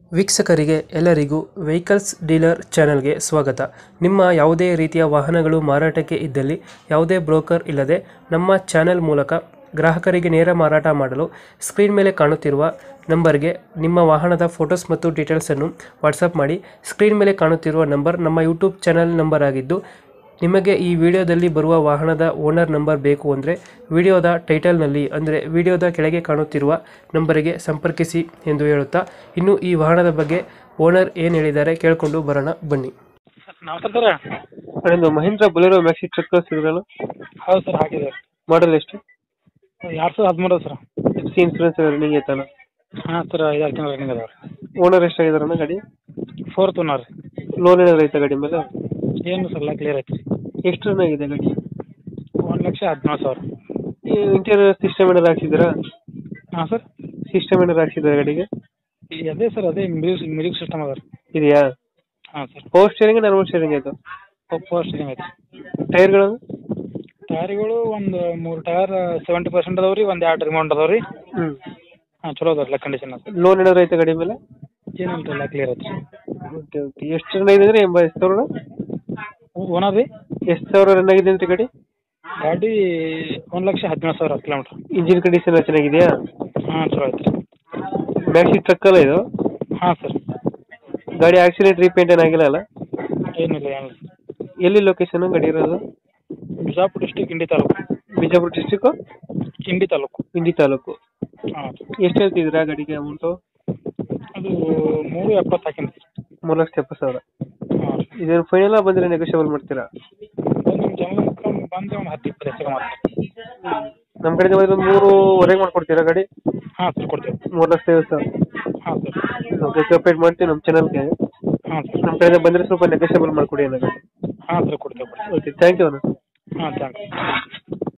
ವೀಕ್ಷಕರಿಗೆ ಎಲ್ಲರಿಗೂ vehicles dealer ಚಾನೆಲ್ಗೆ ಸ್ವಾಗತ ನಿಮ್ಮ ಯಾವುದೇ ರೀತಿಯ ವಾಹನಗಳು ಮಾರಾಟಕ್ಕೆ ಇದ್ದಲ್ಲಿ ಯಾವುದೇ ಬ್ರೋಕರ್ ಇಲ್ಲದೆ ನಮ್ಮ ಚಾನೆಲ್ ಮೂಲಕ ಗ್ರಾಹಕರಿಗೆ ನೇರ ಮಾರಾಟ ಮಾಡಲು ಸ್ಕ್ರೀನ್ ಮೇಲೆ ಕಾಣುತ್ತಿರುವ ನಂಬರ್ಗೆ ನಿಮ್ಮ ವಾಹನದ ಫೋಟೋಸ್ ಮತ್ತು ಡೀಟೇಲ್ಸನ್ನು ವಾಟ್ಸಪ್ ಮಾಡಿ ಸ್ಕ್ರೀನ್ ಮೇಲೆ ಕಾಣುತ್ತಿರುವ ನಂಬರ್ ನಮ್ಮ ಯೂಟ್ಯೂಬ್ ಚಾನೆಲ್ ನಂಬರ್ ಆಗಿದ್ದು ನಿಮಗೆ ಈ ವಿಡಿಯೋದಲ್ಲಿ ಬರುವ ವಾಹನದ ಓನರ್ ನಂಬರ್ ಬೇಕು ಅಂದರೆ ವಿಡಿಯೋದ ಟೈಟಲ್ನಲ್ಲಿ ಅಂದರೆ ವಿಡಿಯೋದ ಕೆಳಗೆ ಕಾಣುತ್ತಿರುವ ನಂಬರಿಗೆ ಸಂಪರ್ಕಿಸಿ ಎಂದು ಹೇಳುತ್ತಾ ಇನ್ನು ಈ ವಾಹನದ ಬಗ್ಗೆ ಓನರ್ ಏನು ಹೇಳಿದ್ದಾರೆ ಕೇಳಿಕೊಂಡು ಬರೋಣ ಬನ್ನಿ ನಮಸ್ಕಾರ ಸರ್ ಅದೊಂದು ಮಹೀಂದ್ರ ಬೊಲೆರೋ ಮ್ಯಾಕ್ಸಿ ಟ್ರಕ್ ಸಿಗೋದಲ್ಲ ಹೌದು ಸರ್ ಹಾಕಿದೆ ಮಾಡಲ್ ಎಷ್ಟು ಎರಡು ಸಾವಿರದ ಹದಿಮೂರು sir F C insurance running ಐತಲ್ಲ ಹಾಂ ಸರ್ ಐದಾರು ತಿಂಗಳು ರನ್ನಿಂಗ್ ಅದಾವೆ ಓನರ್ ಎಷ್ಟಾಗಿದಾರಣ್ಣ ಗಾಡಿ ಫೋರ್ತ್ ಓನರ್ ಲೋನ್ ಏನಾದ್ರು ಐತಾ ಗಾಡಿ ಮೇಲೆ ಏನು ಸರ್ ಎಲ್ಲ ಕ್ಲಿಯರ್ ಐತಿ ರೀ ಎಷ್ಟು ರನ್ ಆಗಿದೆ ಗಾಡಿ ಒಂದು ಲಕ್ಷ ಹದಿನೇಳು ಸಾವಿರ ಇಂಟೀರಿಯರ್ ಸಿಸ್ಟಮ್ ಏನಾದ್ರು ಹಾಕ್ಸಿದ್ದೀರಾ ಹಾಂ ಸರ್ ಸಿಸ್ಟಮ್ ಏನಾದ್ರು ಹಾಕ್ಸಿದ್ದೀರಾ ಗಾಡಿಗೆ ಈ ಅದೇ ಸರ್ ಅದೇ ಮ್ಯೂಸಿಕ್ ಮ್ಯೂಸಿಕ್ ಸಿಸ್ಟಮ್ ಅದ ರೀ ಇದೆಯಾ ಹಾಂ sir power steering normal steering ಆಯ್ತು ಪವರ್ ಸ್ಟೀರಿಂಗ್ ಐತಿ ಟೈರ್ಗಳು ಟೈರ್ಗಳು ಒಂದು ಮೂರು ಟೈರ್ ಸೆವೆಂಟಿ ಪರ್ಸೆಂಟ್ ಅದಾವೆ ರೀ ಒಂದು ಎರಡು ರಿಮೌಂಟ್ ಅದಾವೆ ರೀ ಹ್ಞೂ ಹಾಂ ಚಲೋ ಅದಾವೆ ಎಲ್ಲ ಕಂಡೀಷನ್ ಅದ ಲೋನ್ ಏನಾದ್ರು ಐತೆ ಗಾಡಿ ಮೇಲೆ ಏನಿಲ್ಲ ರೀ ಎಲ್ಲ ಕ್ಲಿಯರ್ ಐತಿ ಓಕೆ ಓಕೆ ಎಷ್ಟು ರನ್ ಆಗಿದೆ ಅಂದ್ರೆ ಎಂಬ ಎಷ್ಟು ಸಾವಿರ ಓನರ್ ರೀ ಎಷ್ಟು ಸಾವಿರ ರನ್ ಆಗಿದೆ ಅಂತ ಗಾಡಿ ಗಾಡಿ ಒಂದು ಲಕ್ಷ ಹದಿನೇಳು ಸಾವಿರ ಕಿಲೋಮೀಟ್ರ್ ಇಂಜಿನ್ ಕಂಡೀಷನ್ ಚೆನ್ನಾಗಿದೆಯಾ ಹಾಂ ಚಲೋ ಐತಿ ರೀ ಮ್ಯಾಕ್ಸಿ ಟ್ರಕ್ ಅಲ್ಲ ಇದು ಹಾಂ ಸರ್ ಗಾಡಿ ಆಕ್ಸಿಡೆಂಟ್ ರೀಪೇಂಟ್ ಏನಾಗಿಲ್ಲ ಅಲ್ಲ ಏನಿಲ್ಲ ಏನಿಲ್ಲ ಎಲ್ಲಿ ಲೊಕೇಶನ್ ಗಾಡಿ ಇರೋದು ಬಿಜಾಪುರ ಡಿಸ್ಟಿಕ್ ಇಂಡಿ ತಾಲೂಕು ಬಿಜಾಪುರ ಡಿಸ್ಟಿಕ್ಕು ಇಂಡಿ ತಾಲೂಕು ಇಂಡಿ ತಾಲೂಕು ಹಾಂ ಎಷ್ಟು ಹೇಳ್ತಿದ್ದೀರಾ ಗಾಡಿಗೆ ಅಮೌಂಟು ಅದು ಮೂರು ಎಪ್ಪತ್ತು ಹಾಕಿನಿ ಮೂರು ಲಕ್ಷದ ಎಪ್ಪತ್ತು ಸಾವಿರ ಹಾಂ ಇದೇನು ಫೈನಲ್ ಬಂದರೆ ನೆಗೋಷಿಯಬಲ್ ಮಾಡ್ತೀರಾ ಒಂದು ನಿಮ್ಮ ಜನ ಬಂದರೆ ಒಂದು ಹತ್ತು ಇಪ್ಪತ್ತು ಹೆಚ್ಚಿಗೆ ಮಾಡ್ತೀವಿ ನಮ್ಮ ಕಡೆಯಿಂದ ಬಂದ್ರೆ ಒಂದು ಮೂರುವರೆಗೆ ಮಾಡ್ಕೊಡ್ತೀರಾ ಗಾಡಿ ಹಾಂ ಸರ್ ಕೊಡ್ತೇವೆ ಮೂರು ಲಕ್ಷ ಐವತ್ತು ಸಾವಿರ ಹಾಂ ಸರ್ ಓಕೆ ಸಪ್ರೇಟ್ ಮಾಡ್ತೀವಿ ನಮ್ಮ ಚಾನಲ್ಗೆ ಹಾಂ ಸರ್ ನಮ್ಮ ಕಡೆಯಿಂದ ಬಂದರೆ ಸ್ವಲ್ಪ ನೆಗೋಷಿಯಬಲ್ ಮಾಡಿಕೊಡಿ ಅನ್ನೋ ಹಾಂ ಸರ್ ಕೊಡ್ತೇವೆ ಕೊಡ್ತೇವೆ ಓಕೆ ಥ್ಯಾಂಕ್ ಯು ಅಣ್ಣ ಹಾಂ ಥ್ಯಾಂಕ್ ಯು